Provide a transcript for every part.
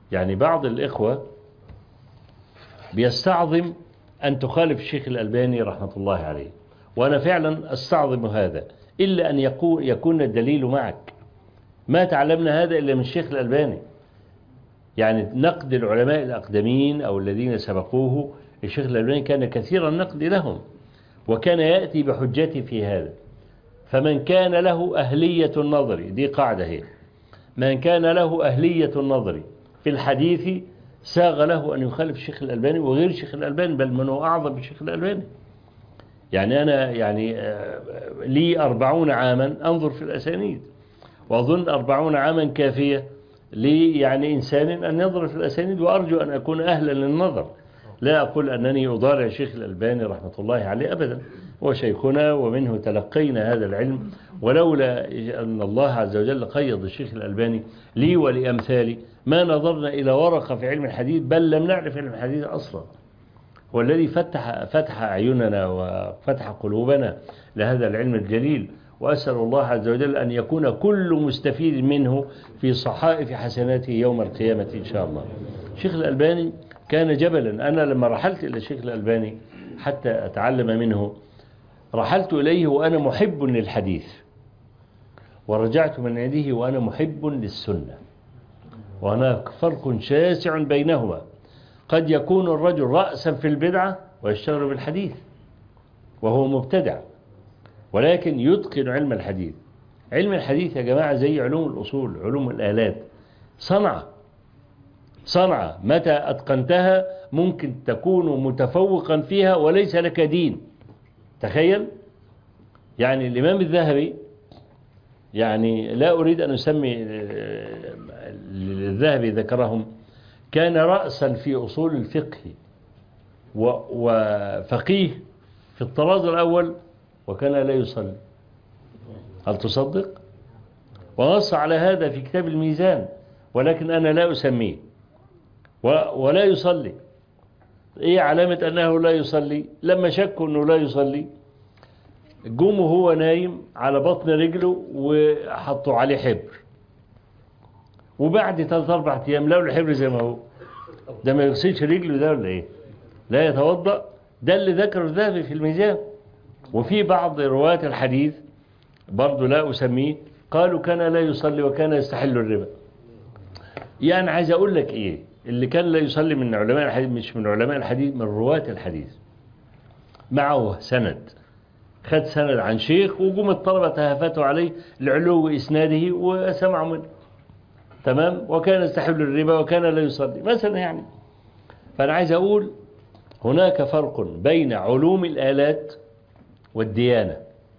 يعني بعض الإخوة بيستعظم أن تخالف الشيخ الألباني رحمة الله عليه وأنا فعلا أستعظم هذا إلا أن يكون, يكون الدليل معك ما تعلمنا هذا إلا من الشيخ الألباني يعني نقد العلماء الأقدمين أو الذين سبقوه الشيخ الألباني كان كثير النقد لهم وكان يأتي بحجتي في هذا فمن كان له أهلية النظر دي قاعدة هي من كان له أهلية النظر في الحديث ساغ له أن يخالف الشيخ الألباني وغير الشيخ الألباني بل من هو أعظم الشيخ الألباني يعني أنا يعني لي أربعون عاما أنظر في الأسانيد وأظن أربعون عاما كافية لي يعني إنسان أن ينظر في الأسانيد وأرجو أن أكون أهلا للنظر لا أقول أنني أضارع الشيخ الألباني رحمة الله عليه أبدا هو شيخنا ومنه تلقينا هذا العلم ولولا أن الله عز وجل قيض الشيخ الألباني لي ولأمثالي ما نظرنا إلى ورقة في علم الحديث بل لم نعرف علم الحديث أصلا هو الذي فتح, فتح أعيننا وفتح قلوبنا لهذا العلم الجليل وأسأل الله عز وجل أن يكون كل مستفيد منه في صحائف حسناته يوم القيامة إن شاء الله الشيخ الألباني كان جبلا أنا لما رحلت إلى الشيخ الألباني حتى أتعلم منه رحلت إليه وأنا محب للحديث ورجعت من عنده وأنا محب للسنة وهناك فرق شاسع بينهما قد يكون الرجل رأسا في البدعة ويشتغل بالحديث وهو مبتدع ولكن يتقن علم الحديث علم الحديث يا جماعة زي علوم الأصول علوم الآلات صنعة صنعة متى أتقنتها ممكن تكون متفوقا فيها وليس لك دين تخيل يعني الإمام الذهبي يعني لا أريد أن أسمي الذهبي ذكرهم كان رأسا في أصول الفقه وفقيه في الطراز الأول وكان لا يصلي هل تصدق ونص على هذا في كتاب الميزان ولكن أنا لا أسميه ولا يصلي ايه علامة انه لا يصلي لما شكوا انه لا يصلي جم وهو نايم على بطن رجله وحطوا عليه حبر وبعد ثلاث اربع ايام لقوا الحبر زي ما هو ده ما يغسلش رجله ده ولا ايه لا يتوضا ده اللي ذكره الذهبي في الميزان وفي بعض رواة الحديث برضه لا أسميه قالوا كان لا يصلي وكان يستحل الربا يعني عايز أقول لك إيه اللي كان لا يصلي من علماء الحديث مش من علماء الحديث من رواة الحديث معه سند خد سند عن شيخ وقوم الطلبة تهافتوا عليه لعلو إسناده وسمعوا منه تمام وكان يستحل الربا وكان لا يصلي مثلا يعني فأنا عايز أقول هناك فرق بين علوم الآلات والديانة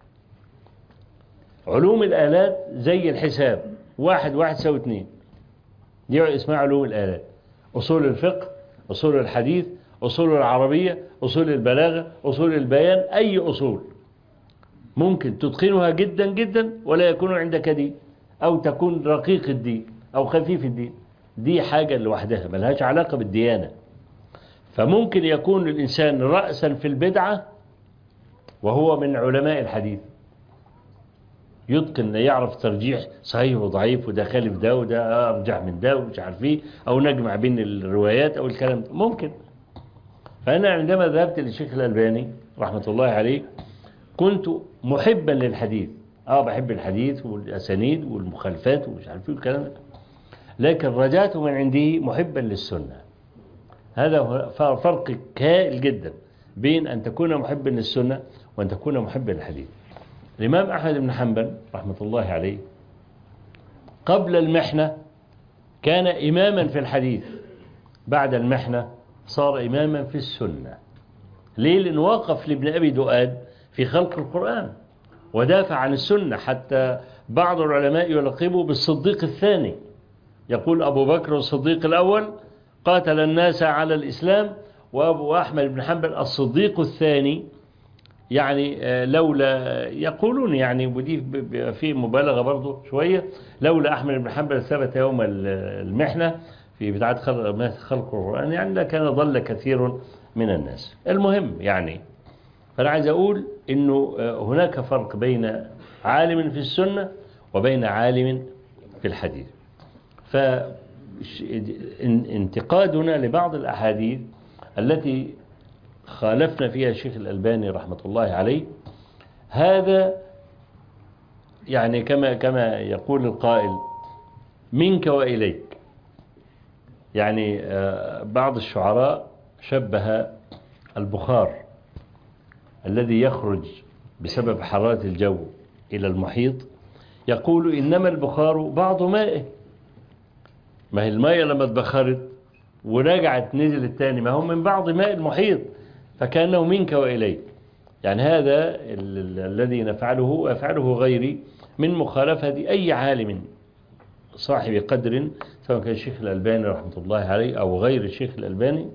علوم الآلات زي الحساب واحد واحد سوى اتنين دي اسمها علوم الآلات أصول الفقه أصول الحديث أصول العربية أصول البلاغة أصول البيان أي أصول ممكن تتقنها جدا جدا ولا يكون عندك دين أو تكون رقيق الدين أو خفيف الدين دي حاجة لوحدها ملهاش علاقة بالديانة فممكن يكون الإنسان رأسا في البدعة وهو من علماء الحديث يتقن يعرف ترجيح صحيح وضعيف وده خالف ده وده أرجح من ده ومش عارف ايه أو نجمع بين الروايات أو الكلام ده ممكن فأنا عندما ذهبت للشيخ الألباني رحمة الله عليه كنت محبا للحديث اه بحب الحديث والأسانيد والمخالفات ومش عارف ايه والكلام ده لكن رجعت من عنده محبا للسنة هذا فرق كائل جدا بين أن تكون محبا للسنة وأن تكون محبا للحديث الإمام أحمد بن حنبل رحمة الله عليه قبل المحنة كان إماما في الحديث بعد المحنة صار إماما في السنة ليه لأنه وقف لابن أبي دؤاد في خلق القرآن ودافع عن السنة حتى بعض العلماء يلقبه بالصديق الثاني يقول أبو بكر الصديق الأول قاتل الناس على الإسلام وأبو أحمد بن حنبل الصديق الثاني يعني لولا يقولون يعني ودي في مبالغة برضو شوية لولا أحمد بن حنبل ثبت يوم المحنة في بدعة خلق القرآن يعني لكان ضل كثير من الناس المهم يعني فأنا عايز أقول أنه هناك فرق بين عالم في السنة وبين عالم في الحديث انتقادنا لبعض الأحاديث التي خالفنا فيها الشيخ الألباني رحمة الله عليه هذا يعني كما كما يقول القائل منك وإليك يعني بعض الشعراء شبه البخار الذي يخرج بسبب حرارة الجو إلى المحيط يقول إنما البخار بعض مائه ما هي المية لما اتبخرت ورجعت نزل الثاني ما هو من بعض ماء المحيط فكأنه منك وإليك يعني هذا الذي نفعله أفعله غيري من مخالفة أي عالم صاحب قدر سواء كان الشيخ الألباني رحمة الله عليه أو غير الشيخ الألباني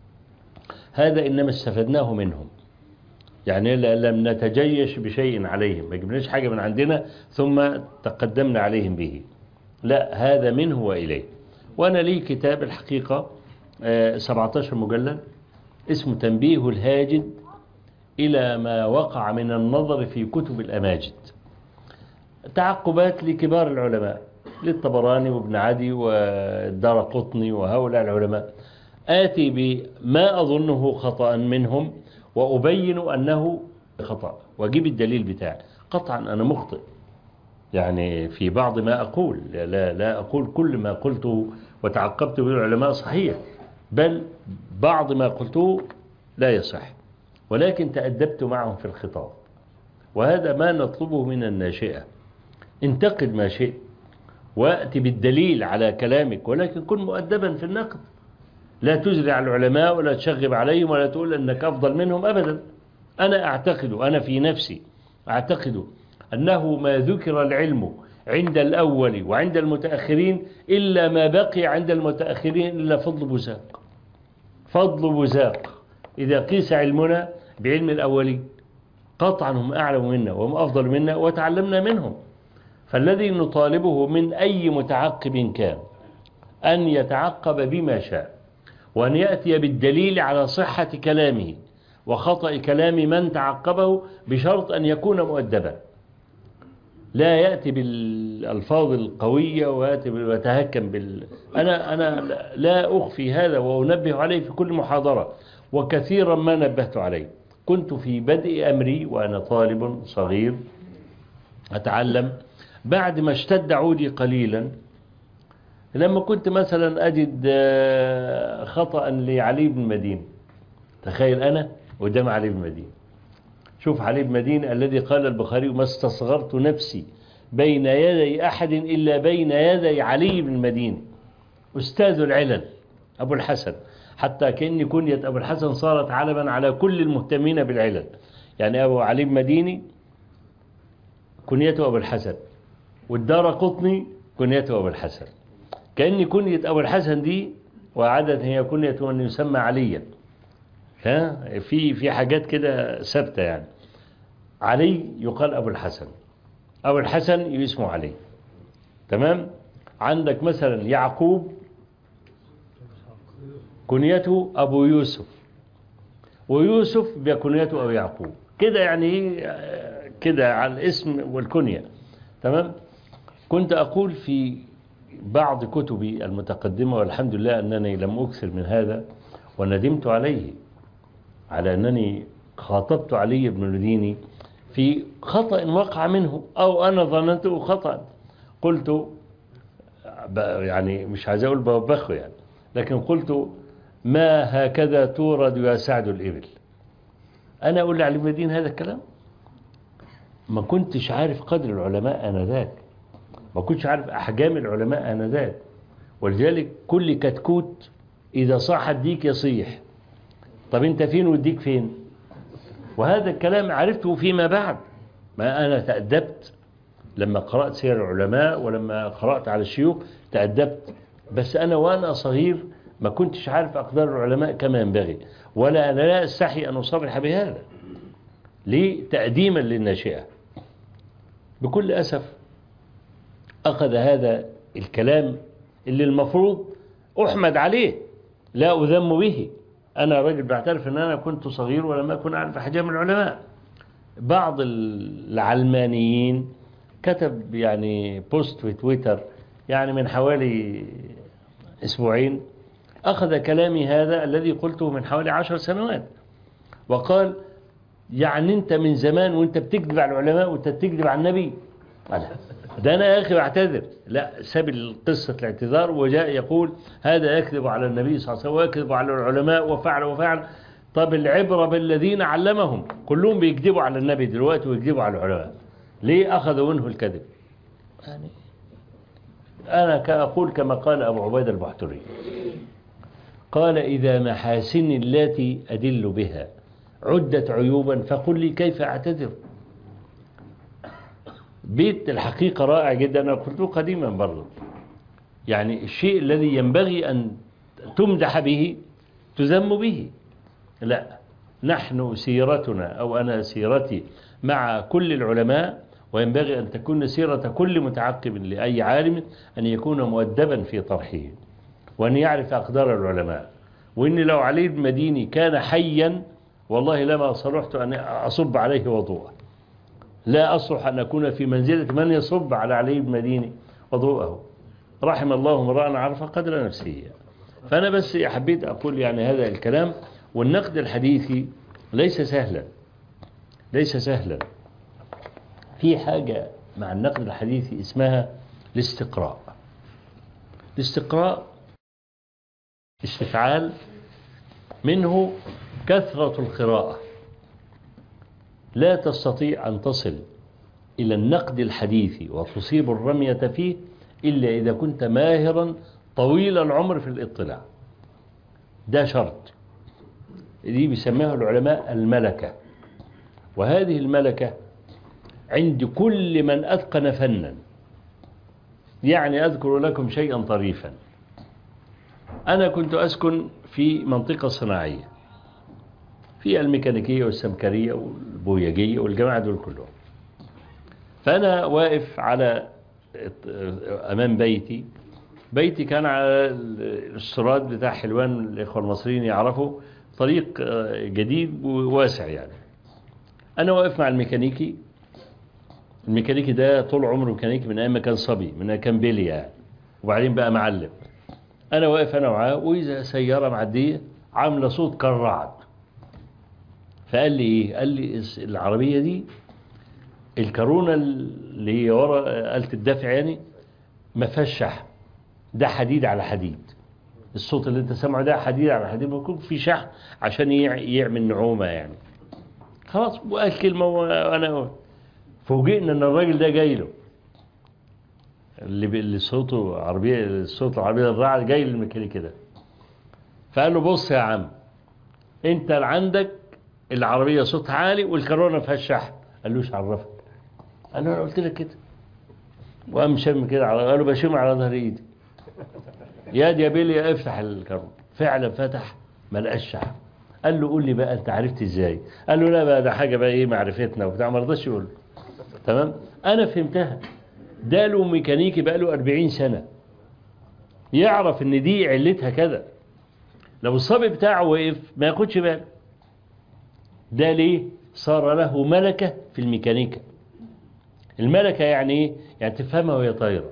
هذا إنما استفدناه منهم يعني لم نتجيش بشيء عليهم ما جبناش حاجة من عندنا ثم تقدمنا عليهم به لا هذا منه وإليه وأنا لي كتاب الحقيقة 17 مجلد اسمه تنبيه الهاجد إلى ما وقع من النظر في كتب الأماجد تعقبات لكبار العلماء للطبراني وابن عدي والدار قطني وهؤلاء العلماء آتي بما أظنه خطأ منهم وأبين أنه خطأ وأجيب الدليل بتاعي قطعا أنا مخطئ يعني في بعض ما أقول لا, لا أقول كل ما قلته وتعقبت به العلماء صحيح بل بعض ما قلته لا يصح ولكن تأدبت معهم في الخطاب وهذا ما نطلبه من الناشئة انتقد ما شئت وأتي بالدليل على كلامك ولكن كن مؤدبا في النقد لا تجري على العلماء ولا تشغب عليهم ولا تقول أنك أفضل منهم أبدا أنا أعتقد أنا في نفسي أعتقد أنه ما ذكر العلم عند الأول وعند المتأخرين إلا ما بقي عند المتأخرين إلا فضل بزاق فضل بزاق إذا قيس علمنا بعلم الأولين قطعا هم أعلم منا وهم أفضل منا وتعلمنا منهم فالذي نطالبه من أي متعقب كان أن يتعقب بما شاء وأن يأتي بالدليل على صحة كلامه وخطأ كلام من تعقبه بشرط أن يكون مؤدبا لا يأتي بالألفاظ القوية ويأتي ويتهكم بال أنا أنا لا أخفي هذا وأنبه عليه في كل محاضرة وكثيرا ما نبهت عليه كنت في بدء أمري وأنا طالب صغير أتعلم بعد ما اشتد عودي قليلا لما كنت مثلا أجد خطأ لعلي بن مدين تخيل أنا قدام علي بن مدين شوف علي بن مدين الذي قال البخاري ما استصغرت نفسي بين يدي أحد إلا بين يدي علي بن مدين أستاذ العلل أبو الحسن حتى كأن كنية أبو الحسن صارت علما على كل المهتمين بالعلل يعني أبو علي بن مديني كنيته أبو الحسن والدار قطني كنيته أبو الحسن كأن كنية أبو الحسن دي وعادة هي كنية من يسمى عليا ها في في حاجات كده ثابته يعني علي يقال أبو الحسن أبو الحسن اسمه علي تمام عندك مثلا يعقوب كنيته أبو يوسف ويوسف بكنيته أبو يعقوب كده يعني كده على الاسم والكنية تمام كنت أقول في بعض كتبي المتقدمة والحمد لله أنني لم أكثر من هذا وندمت عليه على أنني خاطبت علي بن المديني في خطأ وقع منه أو أنا ظننته خطأ قلت يعني مش عايز أقول بوبخه يعني لكن قلت ما هكذا تورد يا سعد الإبل أنا أقول لعلي بن المديني هذا الكلام ما كنتش عارف قدر العلماء آنذاك ما كنتش عارف أحجام العلماء آنذاك ولذلك كل كتكوت إذا صاح الديك يصيح طب أنت فين والديك فين وهذا الكلام عرفته فيما بعد ما أنا تأدبت لما قرأت سير العلماء ولما قرأت على الشيوخ تأدبت بس أنا وأنا صغير ما كنتش عارف أقدار العلماء كما ينبغي ولا أنا لا أستحي أن أصرح بهذا ليه تأديما للناشئة بكل أسف أخذ هذا الكلام اللي المفروض أحمد عليه لا أذم به أنا راجل بعترف أن أنا كنت صغير ولم أكن أعرف أحجام العلماء بعض العلمانيين كتب يعني بوست في تويتر يعني من حوالي أسبوعين أخذ كلامي هذا الذي قلته من حوالي عشر سنوات وقال يعني أنت من زمان وأنت بتكذب على العلماء وأنت بتكذب على النبي قال ده أنا يا أخي بعتذر لا ساب قصة الاعتذار وجاء يقول هذا يكذب على النبي صلى الله عليه وسلم ويكذب على العلماء وفعل وفعل طب العبرة بالذين علمهم كلهم بيكذبوا على النبي دلوقتي ويكذبوا على العلماء ليه أخذوا منه الكذب يعني أنا كأقول كما قال أبو عبيد البحتري قال إذا محاسن التي أدل بها عدت عيوبا فقل لي كيف أعتذر بيت الحقيقة رائع جدا أنا قلته قديما برضه يعني الشيء الذي ينبغي أن تمدح به تذم به لا نحن سيرتنا أو أنا سيرتي مع كل العلماء وينبغي أن تكون سيرة كل متعقب لأي عالم أن يكون مؤدبا في طرحه وأن يعرف أقدار العلماء وإن لو علي المديني كان حيا والله لما صلحت أن أصب عليه وضوءه لا أصلح أن أكون في منزلة من يصب على علي المديني وضوءه رحم الله امرأ عرف قدر نفسه فأنا بس حبيت أقول يعني هذا الكلام والنقد الحديثي ليس سهلا ليس سهلا في حاجة مع النقد الحديثي اسمها الاستقراء الاستقراء استفعال منه كثرة القراءة لا تستطيع أن تصل إلى النقد الحديثي وتصيب الرمية فيه إلا إذا كنت ماهرا طويل العمر في الاطلاع ده شرط دي بيسميها العلماء الملكة وهذه الملكة عند كل من أتقن فنا يعني أذكر لكم شيئا طريفا أنا كنت أسكن في منطقة صناعية في الميكانيكية والسمكرية والبويجية والجماعة دول كلهم فأنا واقف على أمام بيتي بيتي كان على السراد بتاع حلوان الإخوة المصريين يعرفوا طريق جديد وواسع يعني أنا واقف مع الميكانيكي الميكانيكي ده طول عمره ميكانيكي من أيام ما كان صبي من أيام كان بيلي يعني وبعدين بقى معلم أنا واقف أنا وعاه وإذا سيارة معدية عاملة صوت كالرعد فقال لي إيه قال لي العربية دي الكرونة اللي هي ورا آلة الدفع يعني ما فيهاش شحن ده حديد على حديد الصوت اللي انت سامعه ده حديد على حديد بيكون في شحن عشان يعمل نعومة يعني خلاص وقال كلمة وأنا فوجئنا ان الراجل ده جاي له اللي اللي صوته عربية الصوت العربية الرعد جاي للميكانيكي ده فقال له بص يا عم انت اللي عندك العربية صوت عالي والكرونة فيها الشحن قال له ايش عرفك قال له انا قلت لك كده وقام شم كده على قال له بشم على ظهر ايدي يا دي يا بيلي افتح الكرونة فعلا فتح ما لقاش شحن قال له قول لي بقى انت عرفت ازاي قال له لا بقى ده حاجة بقى ايه معرفتنا وبتاع ما رضاش يقول له تمام انا فهمتها ده له ميكانيكي بقى له 40 سنة يعرف ان دي علتها كذا لو الصبي بتاعه وقف ما ياخدش باله ده ليه صار له ملكة في الميكانيكا الملكة يعني ايه يعني تفهمها وهي طايرة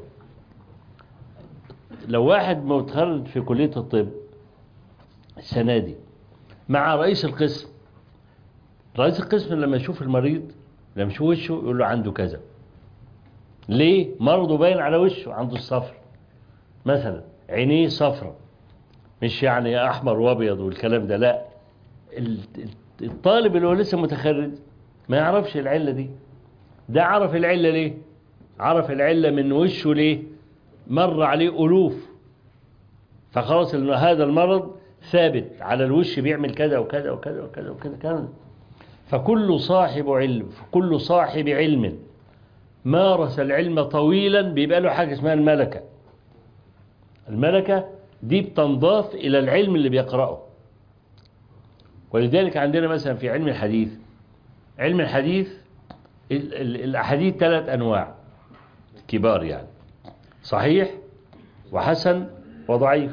لو واحد متخرج في كلية الطب السنة دي مع رئيس القسم رئيس القسم لما يشوف المريض لما يشوف وشه يقول له عنده كذا ليه مرضه باين على وشه عنده الصفر مثلا عينيه صفرة مش يعني احمر وابيض والكلام ده لا الطالب اللي هو لسه متخرج ما يعرفش العلة دي ده عرف العلة ليه عرف العلة من وشه ليه مر عليه ألوف فخلاص ان هذا المرض ثابت على الوش بيعمل كذا وكذا وكذا وكذا وكذا كذا فكل صاحب علم كل صاحب علم مارس العلم طويلا بيبقى له حاجة اسمها الملكة الملكة دي بتنضاف إلى العلم اللي بيقرأه ولذلك عندنا مثلا في علم الحديث علم الحديث الأحاديث ثلاث أنواع كبار يعني صحيح وحسن وضعيف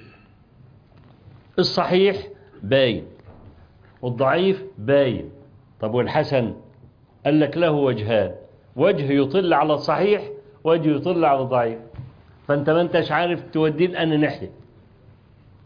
الصحيح باين والضعيف باين طب والحسن قال لك له وجهان وجه يطل على الصحيح وجه يطل على الضعيف فانت ما انتش عارف توديه لأن ناحية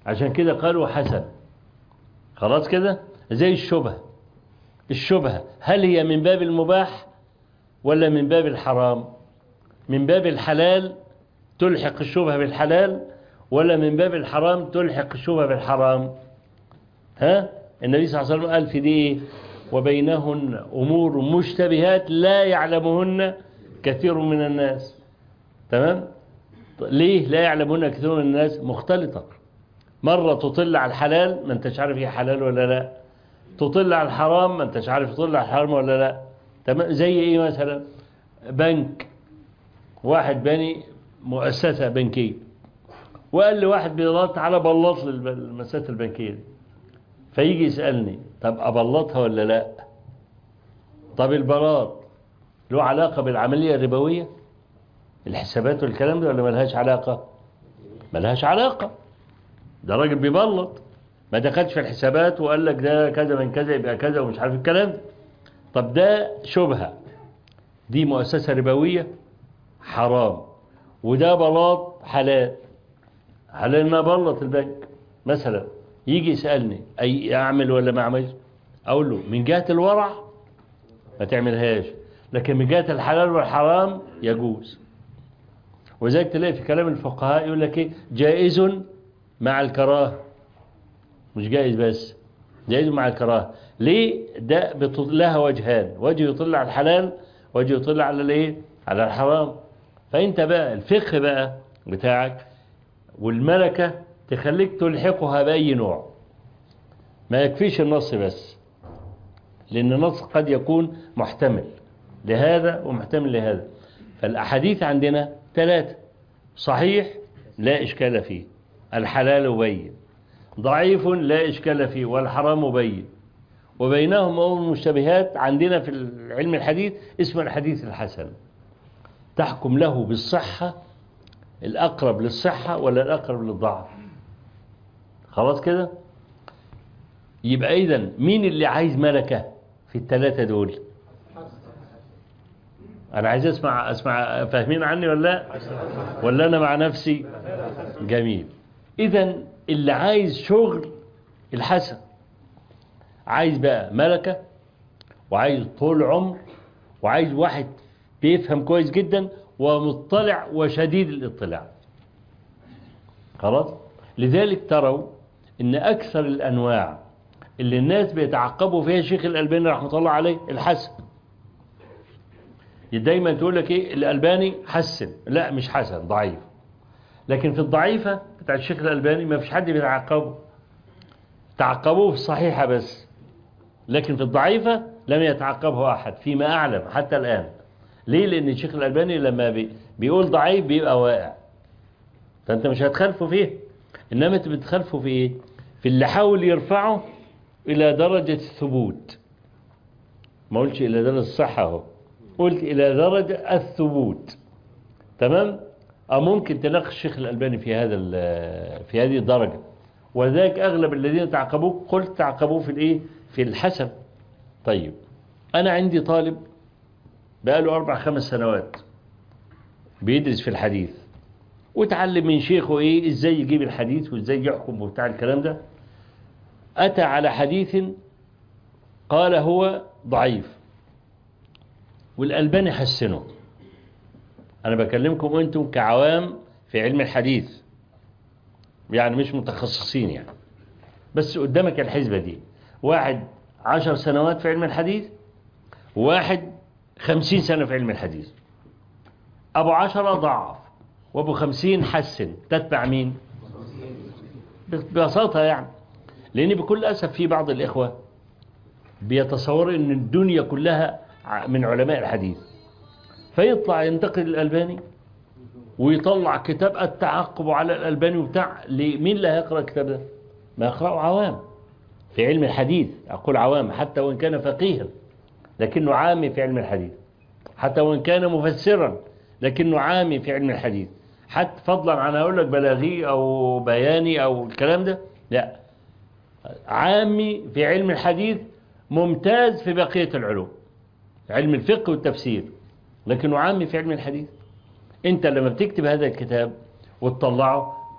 عشان كده قالوا حسن خلاص كده زي الشبهة الشبهة هل هي من باب المباح ولا من باب الحرام من باب الحلال تلحق الشبهة بالحلال ولا من باب الحرام تلحق الشبهة بالحرام ها النبي صلى الله عليه وسلم قال في دي إيه؟ وبينهن أمور مشتبهات لا يعلمهن كثير من الناس تمام ليه لا يعلمهن كثير من الناس مختلطة مرة تطل على الحلال ما انتش عارف هي حلال ولا لا تطل على الحرام ما انتش عارف تطل على الحرام ولا لا تمام زي ايه مثلا بنك واحد بني مؤسسة بنكية وقال لي واحد بيضغط على بلاط للمؤسسات البنكية دي فيجي يسألني طب أبلطها ولا لا طب البلاط له علاقة بالعملية الربوية الحسابات والكلام ده ولا ملهاش علاقة ملهاش علاقة ده راجل بيبلط ما دخلش في الحسابات وقال لك ده كذا من كذا يبقى كذا ومش عارف الكلام ده طب ده شبهة دي مؤسسة ربوية حرام وده بلاط حلال حلال ما بلط البنك مثلا يجي يسألني أي أعمل ولا ما أعملش أقول له من جهة الورع ما تعملهاش لكن من جهة الحلال والحرام يجوز وذلك تلاقي في كلام الفقهاء يقول لك ايه جائز مع الكراهه مش جائز بس جائز مع الكراهه ليه ده لها وجهان وجه يطل على الحلال وجه يطل على الايه على الحرام فانت بقى الفقه بقى بتاعك والملكه تخليك تلحقها باي نوع ما يكفيش النص بس لان النص قد يكون محتمل لهذا ومحتمل لهذا فالاحاديث عندنا ثلاثة صحيح لا إشكال فيه الحلال بين ضعيف لا إشكال فيه والحرام بين وبينهم أمور المشتبهات عندنا في علم الحديث اسمه الحديث الحسن تحكم له بالصحة الأقرب للصحة ولا الأقرب للضعف خلاص كده يبقى إذن مين اللي عايز ملكة في الثلاثة دول أنا عايز أسمع أسمع فاهمين عني ولا لا ولا أنا مع نفسي جميل إذا اللي عايز شغل الحسن عايز بقى ملكة وعايز طول عمر وعايز واحد بيفهم كويس جدا ومطلع وشديد الاطلاع خلاص لذلك تروا ان اكثر الانواع اللي الناس بيتعقبوا فيها الشيخ الالباني رحمه الله عليه الحسن دايما تقول لك ايه الالباني حسن لا مش حسن ضعيف لكن في الضعيفة بتاع الشيخ الالباني ما فيش حد بيتعقبه تعقبوه في الصحيحة بس لكن في الضعيفة لم يتعقبه أحد فيما أعلم حتى الآن ليه لأن الشيخ الألباني لما بي بيقول ضعيف بيبقى واقع فأنت مش هتخالفه فيه إنما أنت بتخالفه في إيه في اللي حاول يرفعه إلى درجة الثبوت ما قلتش إلى درجة الصحة اهو قلت إلى درجة الثبوت تمام أو ممكن تلاقي الشيخ الألباني في هذا في هذه الدرجة وذلك أغلب الذين تعقبوه قلت تعقبوه في الإيه في الحسن طيب أنا عندي طالب بقاله أربع خمس سنوات بيدرس في الحديث وتعلم من شيخه إيه إزاي يجيب الحديث وإزاي يحكم وبتاع الكلام ده أتى على حديث قال هو ضعيف والألباني حسنه أنا بكلمكم أنتم كعوام في علم الحديث يعني مش متخصصين يعني بس قدامك الحزبة دي واحد عشر سنوات في علم الحديث وواحد خمسين سنة في علم الحديث أبو عشرة ضعف وأبو خمسين حسن تتبع مين ببساطة يعني لأن بكل أسف في بعض الإخوة بيتصور أن الدنيا كلها من علماء الحديث فيطلع ينتقد الألباني ويطلع كتاب التعقب على الألباني وبتاع مين اللي هيقرأ الكتاب ده ما يقرأه عوام في علم الحديث أقول عوام حتى وإن كان فقيها لكنه عامي في علم الحديث حتى وإن كان مفسرا لكنه عامي في علم الحديث حتى فضلا عن أقول لك بلاغي أو بياني أو الكلام ده لا عامي في علم الحديث ممتاز في بقية العلوم علم الفقه والتفسير لكنه عامي في علم الحديث انت لما بتكتب هذا الكتاب وتطلعه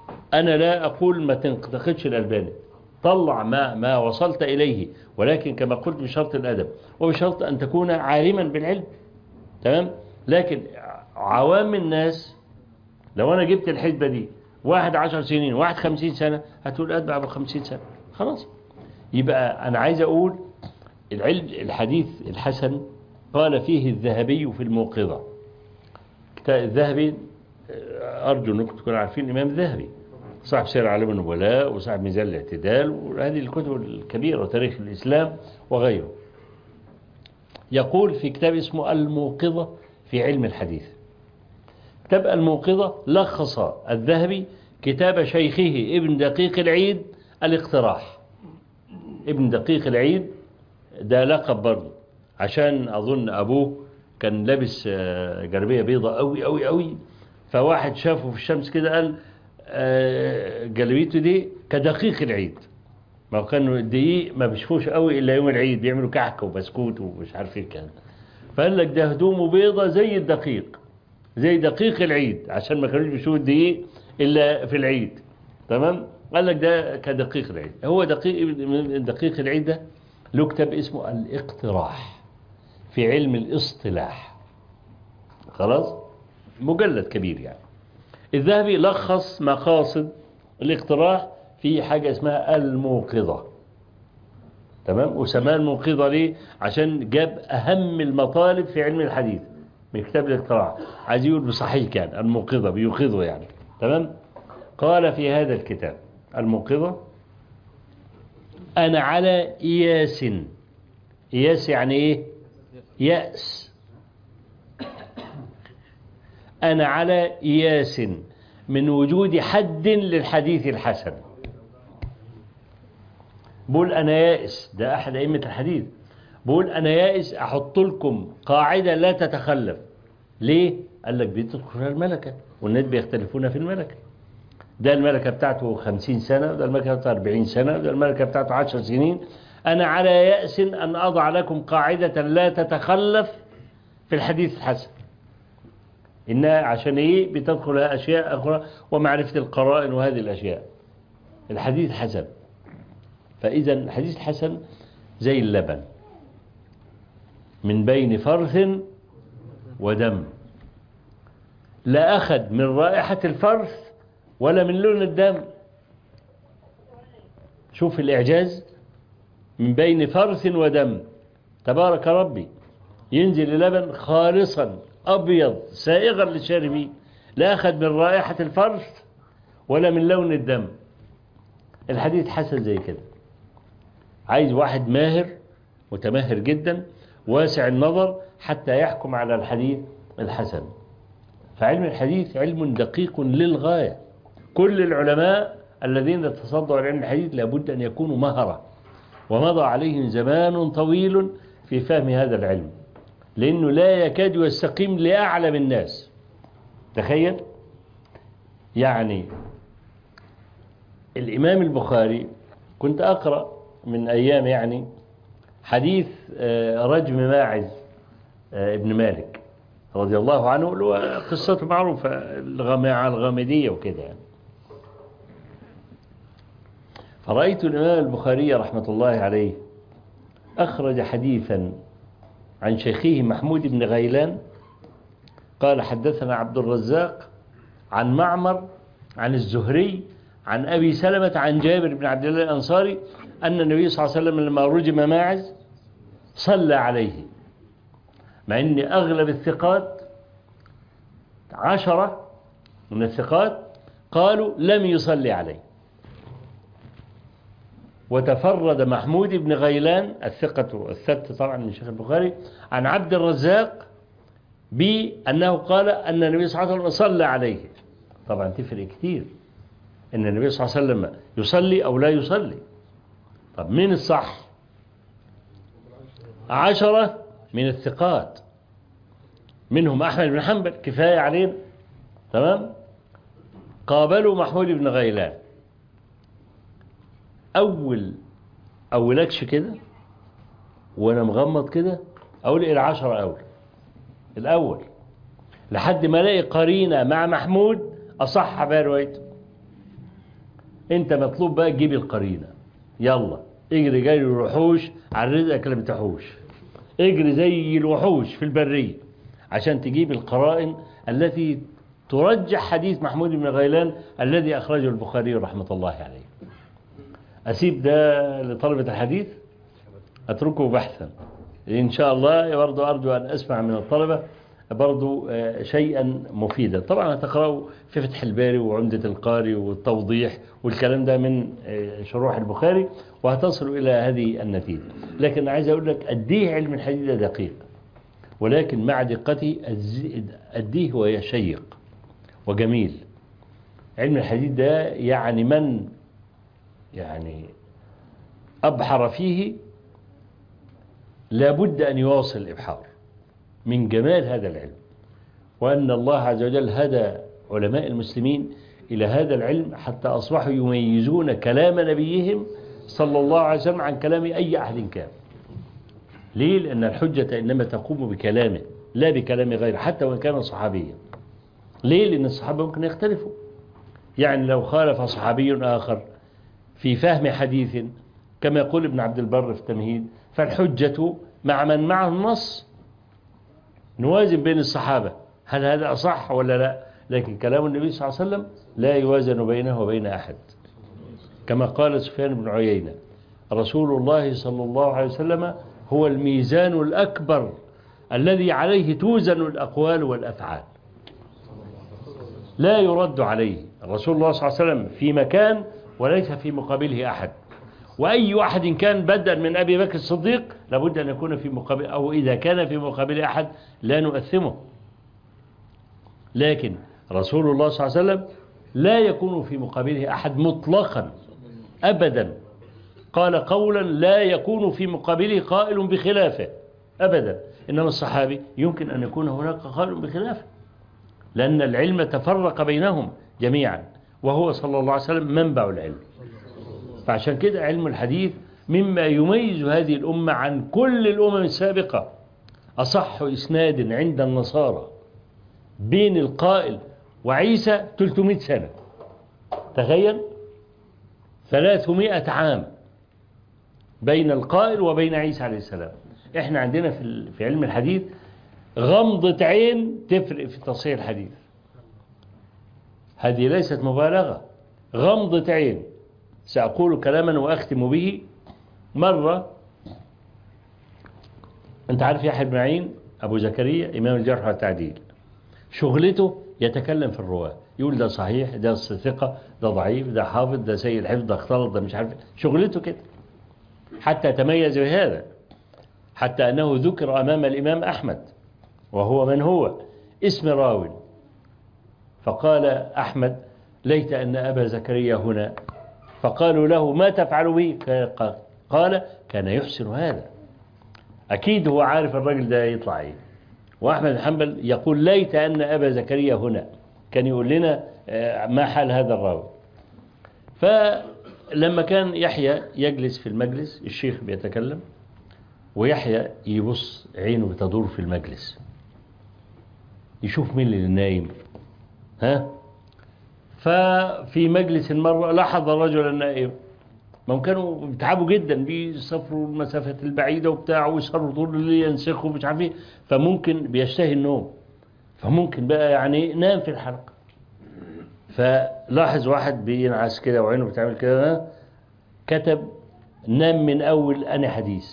أنا لا أقول ما تنتقدش الألباني طلع ما ما وصلت إليه ولكن كما قلت بشرط الأدب وبشرط أن تكون عالما بالعلم تمام لكن عوام الناس لو أنا جبت الحسبة دي واحد عشر سنين واحد خمسين سنة هتقول أتبع بخمسين سنة خلاص يبقى أنا عايز أقول العلم الحديث الحسن قال فيه الذهبي في الموقظة الذهبي أرجو أنكم تكونوا عارفين الإمام الذهبي صاحب سير علم النبلاء وصاحب ميزان الاعتدال وهذه الكتب الكبيرة وتاريخ الإسلام وغيره يقول في كتاب اسمه الموقظة في علم الحديث كتاب الموقظة لخص الذهبي كتاب شيخه ابن دقيق العيد الاقتراح ابن دقيق العيد ده لقب برضه عشان أظن أبوه كان لابس جلبية بيضة قوي قوي قوي فواحد شافه في الشمس كده قال جلبيته دي كدقيق العيد ما كانوا الدقيق ما بيشوفوش قوي الا يوم العيد بيعملوا كحك وبسكوت ومش عارف ايه كان فقال لك ده هدومه بيضة زي الدقيق زي دقيق العيد عشان ما كانوش بيشوفوا الدقيق الا في العيد تمام قال لك ده كدقيق العيد هو دقيق دقيق العيد ده له كتاب اسمه الاقتراح في علم الاصطلاح خلاص مجلد كبير يعني الذهبي لخص مقاصد الاقتراح في حاجة اسمها الموقظة تمام وسماه الموقظة ليه عشان جاب أهم المطالب في علم الحديث من كتاب الاقتراح عايز يقول بصحيح كان الموقظة بيوقظه يعني تمام قال في هذا الكتاب الموقظة أنا على إياس إياس يعني إيه يأس أنا على إياس من وجود حد للحديث الحسن بقول أنا يائس ده أحد أئمة الحديث بقول أنا يائس أحط لكم قاعدة لا تتخلف ليه؟ قال لك بتدخل الملكة والناس بيختلفون في الملكة ده الملكة بتاعته خمسين سنة وده الملكة بتاعته أربعين سنة وده الملكة بتاعته عشر سنين أنا على يأس أن أضع لكم قاعدة لا تتخلف في الحديث الحسن إنها عشان إيه بتدخل أشياء أخرى ومعرفة القرائن وهذه الأشياء الحديث حسن فإذا الحديث الحسن زي اللبن من بين فرث ودم لا أخذ من رائحة الفرث ولا من لون الدم شوف الإعجاز من بين فرث ودم تبارك ربي ينزل اللبن خالصا أبيض سائغا للشاربين لا أخذ من رائحة الفرث ولا من لون الدم الحديث حسن زي كده عايز واحد ماهر متماهر جدا واسع النظر حتى يحكم على الحديث الحسن فعلم الحديث علم دقيق للغاية كل العلماء الذين تصدوا على علم الحديث لابد أن يكونوا مهرة ومضى عليهم زمان طويل في فهم هذا العلم لأنه لا يكاد يستقيم لأعلم الناس تخيل يعني الإمام البخاري كنت أقرأ من أيام يعني حديث رجم ماعز ابن مالك رضي الله عنه قصته معروفة الغماعة الغامدية وكده يعني فرأيت الإمام البخاري رحمة الله عليه أخرج حديثا عن شيخه محمود بن غيلان قال حدثنا عبد الرزاق عن معمر عن الزهري عن أبي سلمة عن جابر بن عبد الله الأنصاري أن النبي صلى الله عليه وسلم لما رجم ماعز صلى عليه مع أن أغلب الثقات عشرة من الثقات قالوا لم يصلي عليه وتفرد محمود بن غيلان الثقة الثبت طبعا من شيخ البخاري عن عبد الرزاق بأنه قال أن النبي صلى الله عليه وسلم صلى عليه طبعا تفرق كتير أن النبي صلى الله عليه وسلم يصلي أو لا يصلي طب مين الصح عشرة من الثقات منهم أحمد بن حنبل كفاية علينا تمام قابلوا محمود بن غيلان أول أولكش كده وأنا مغمض كده أقول العشرة أول الأول لحد ما الاقي قرينة مع محمود أصح بها روايته انت مطلوب بقى تجيب القرينة يلا اجري جري الوحوش على رزقك اللي بتحوش اجري زي الوحوش في البرية عشان تجيب القرائن التي ترجح حديث محمود بن غيلان الذي أخرجه البخاري رحمة الله عليه أسيب ده لطلبة الحديث أتركه بحثا إن شاء الله برضو أرجو أن أسمع من الطلبة برضو آه، شيئا مفيدا طبعا هتقرأوا في فتح الباري وعمدة القاري والتوضيح والكلام ده من آه، شروح البخاري وهتصلوا إلى هذه النتيجة لكن عايز أقول لك أديه علم الحديث ده دقيق ولكن مع دقته الز- أديه ويشيق وجميل علم الحديث ده يعني من يعني أبحر فيه لابد أن يواصل الإبحار من جمال هذا العلم وأن الله عز وجل هدى علماء المسلمين إلى هذا العلم حتى أصبحوا يميزون كلام نبيهم صلى الله عليه وسلم عن كلام أي أحد كان ليه؟ لأن الحجة إنما تقوم بكلامه لا بكلام غيره حتى وإن كان صحابيا ليه؟ لأن الصحابة ممكن يختلفوا يعني لو خالف صحابي آخر في فهم حديث كما يقول ابن عبد البر في التمهيد فالحجة مع من معه النص نوازن بين الصحابة هل هذا أصح ولا لا لكن كلام النبي صلى الله عليه وسلم لا يوازن بينه وبين أحد كما قال سفيان بن عيينة رسول الله صلى الله عليه وسلم هو الميزان الأكبر الذي عليه توزن الأقوال والأفعال لا يرد عليه رسول الله صلى الله عليه وسلم في مكان وليس في مقابله أحد وأي أحد كان بدلا من أبي بكر الصديق لابد أن يكون في مقابل أو إذا كان في مقابل أحد لا نؤثمه لكن رسول الله صلى الله عليه وسلم لا يكون في مقابله أحد مطلقا أبدا قال قولا لا يكون في مقابله قائل بخلافه أبدا إنما الصحابي يمكن أن يكون هناك قائل بخلافه لأن العلم تفرق بينهم جميعا وهو صلى الله عليه وسلم منبع العلم فعشان كده علم الحديث مما يميز هذه الأمة عن كل الأمم السابقة أصح إسناد عند النصارى بين القائل وعيسى 300 سنة تخيل 300 عام بين القائل وبين عيسى عليه السلام احنا عندنا في في علم الحديث غمضة عين تفرق في تصحيح الحديث هذه ليست مبالغة غمضة عين سأقول كلاما وأختم به مرة أنت عارف يحيى بن معين أبو زكريا إمام الجرح والتعديل شغلته يتكلم في الرواة يقول ده صحيح ده ثقة ده ضعيف ده حافظ ده سيء الحفظ ده اختلط ده مش عارف شغلته كده حتى تميز بهذا حتى أنه ذكر أمام الإمام أحمد وهو من هو اسم راو فقال أحمد ليت أن أبا زكريا هنا فقالوا له ما تفعل به قال كان يحسن هذا أكيد هو عارف الرجل ده يطلع ايه وأحمد بن حنبل يقول ليت أن أبا زكريا هنا كان يقول لنا ما حال هذا الراوي فلما كان يحيى يجلس في المجلس الشيخ بيتكلم ويحيى يبص عينه بتدور في المجلس يشوف مين اللي نايم ها ففي مجلس مرة لاحظ رجلا نائم ما كانوا بيتعبوا جدا بيسافروا المسافات البعيدة وبتاع ويسهروا طول الليل ينسخوا مش عارف ايه فممكن بيشتهي النوم فممكن بقى يعني نام في الحلقة فلاحظ واحد بينعس كده وعينه بتعمل كده كتب نام من أول أنا حديث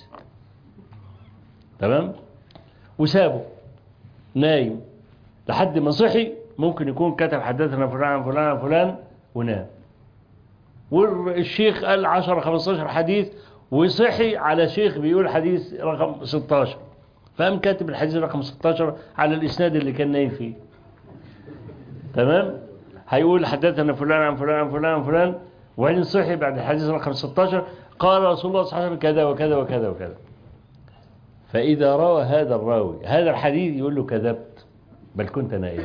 تمام وسابه نايم لحد ما صحي ممكن يكون كتب حدثنا فلان فلان فلان ونام والشيخ قال 10 15 حديث وصحي على شيخ بيقول حديث رقم 16 فقام كاتب الحديث رقم 16 على الاسناد اللي كان نايم فيه تمام هيقول حدثنا فلان عن فلان عن فلان عن فلان وبعدين صحي بعد الحديث رقم 16 قال رسول الله صلى الله عليه وسلم كذا وكذا وكذا وكذا فإذا روى هذا الراوي هذا الحديث يقول له كذبت بل كنت نائما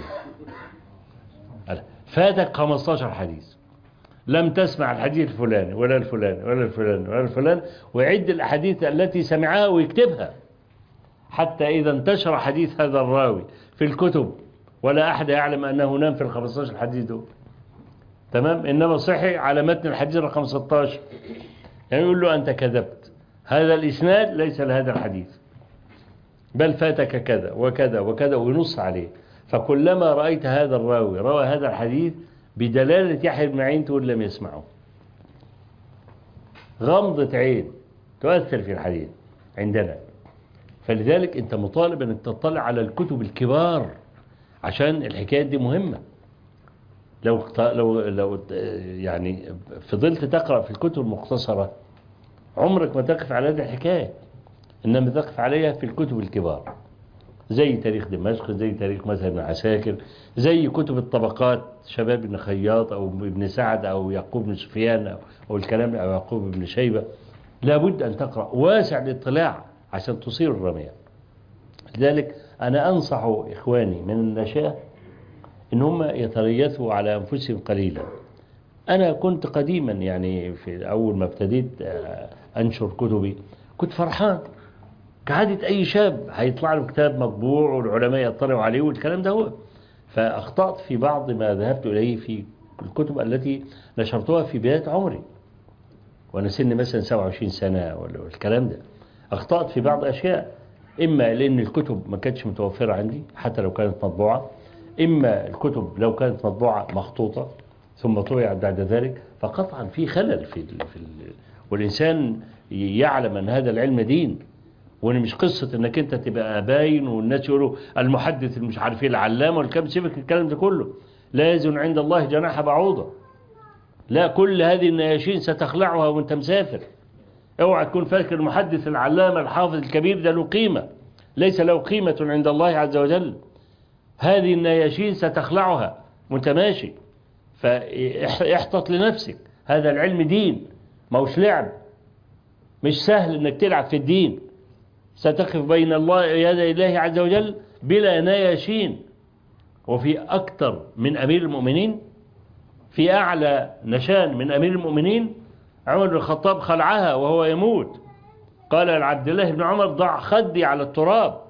فاتك 15 حديث لم تسمع الحديث الفلاني ولا الفلاني ولا الفلاني ولا الفلاني ويعد الأحاديث التي سمعها ويكتبها حتى إذا انتشر حديث هذا الراوي في الكتب ولا أحد يعلم أنه نام في ال 15 حديث دول تمام إنما صحي على متن الحديث رقم 16 يعني يقول له أنت كذبت هذا الإسناد ليس لهذا الحديث بل فاتك كذا وكذا وكذا وينص عليه فكلما رأيت هذا الراوي روى هذا الحديث بدلالة يحيى بن معين تقول لم يسمعه غمضة عين تؤثر في الحديث عندنا فلذلك انت مطالب انك تطلع على الكتب الكبار عشان الحكايات دي مهمة لو لو لو يعني فضلت تقرأ في الكتب المختصرة عمرك ما تقف على هذه الحكاية إنما تقف عليها في الكتب الكبار زي تاريخ دمشق زي تاريخ مثلا ابن عساكر زي كتب الطبقات شباب بن خياط أو ابن سعد أو يعقوب بن سفيان أو, أو الكلام أو يعقوب بن شيبة لابد أن تقرأ واسع الاطلاع عشان تصير الرمية لذلك أنا أنصح إخواني من النشاة إن هم يتريثوا على أنفسهم قليلا أنا كنت قديما يعني في أول ما ابتديت أنشر كتبي كنت فرحان كعادة أي شاب هيطلع له كتاب مطبوع والعلماء يطلعوا عليه والكلام ده هو فأخطأت في بعض ما ذهبت إليه في الكتب التي نشرتها في بداية عمري وأنا سني مثلا 27 سنة ولا الكلام ده أخطأت في بعض أشياء إما لأن الكتب ما كانتش متوفرة عندي حتى لو كانت مطبوعة إما الكتب لو كانت مطبوعة مخطوطة ثم طبعت بعد ذلك فقطعا في خلل في, ال في ال والإنسان يعلم أن هذا العلم دين وان مش قصة انك انت تبقى باين والناس يقولوا المحدث المش عارف ايه العلامة والكلام سيبك الكلام ده كله لا يزن عند الله جناح بعوضة لا كل هذه النياشين ستخلعها وانت مسافر اوعى تكون فاكر المحدث العلامة الحافظ الكبير ده له قيمة ليس له قيمة عند الله عز وجل هذه النياشين ستخلعها وانت ماشي فاحتط لنفسك هذا العلم دين ما هوش لعب مش سهل انك تلعب في الدين ستقف بين الله يدي الله عز وجل بلا نياشين وفي أكثر من أمير المؤمنين في أعلى نشان من أمير المؤمنين عمر بن الخطاب خلعها وهو يموت قال لعبد الله بن عمر ضع خدي على التراب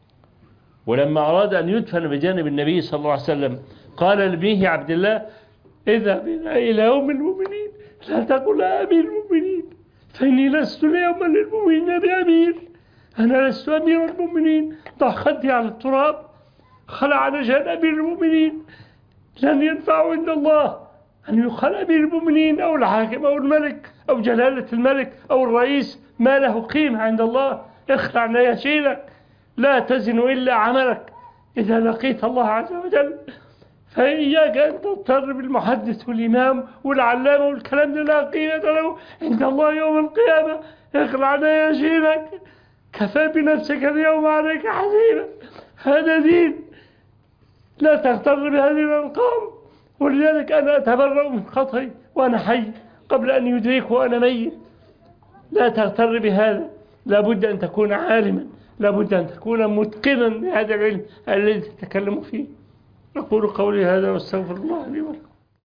ولما أراد أن يدفن بجانب النبي صلى الله عليه وسلم قال لابنه عبد الله إذا بنا إلى يوم المؤمنين لا تقل أمير المؤمنين فإني لست اليوم للمؤمنين بأمير أنا لست أمير المؤمنين ضع خدي على التراب خلع نجان أمير المؤمنين لن ينفع عند الله أن يقال أمير المؤمنين أو الحاكم أو الملك أو جلالة الملك أو الرئيس ما له قيمة عند الله اخلع نياشينك لا تزن إلا عملك إذا لقيت الله عز وجل فإياك أن تضطر بالمحدث والإمام والعلامة والكلام ده لا قيمة له عند الله يوم القيامة اخلع نياشينك كفى بنفسك اليوم عليك حسيبا هذا دين لا تغتر بهذه الألقاب ولذلك أنا أتبرأ من خطئي وأنا حي قبل أن يدرك وأنا ميت لا تغتر بهذا لابد أن تكون عالما لابد أن تكون متقنا لهذا العلم الذي تتكلم فيه أقول قولي هذا واستغفر الله لي ولكم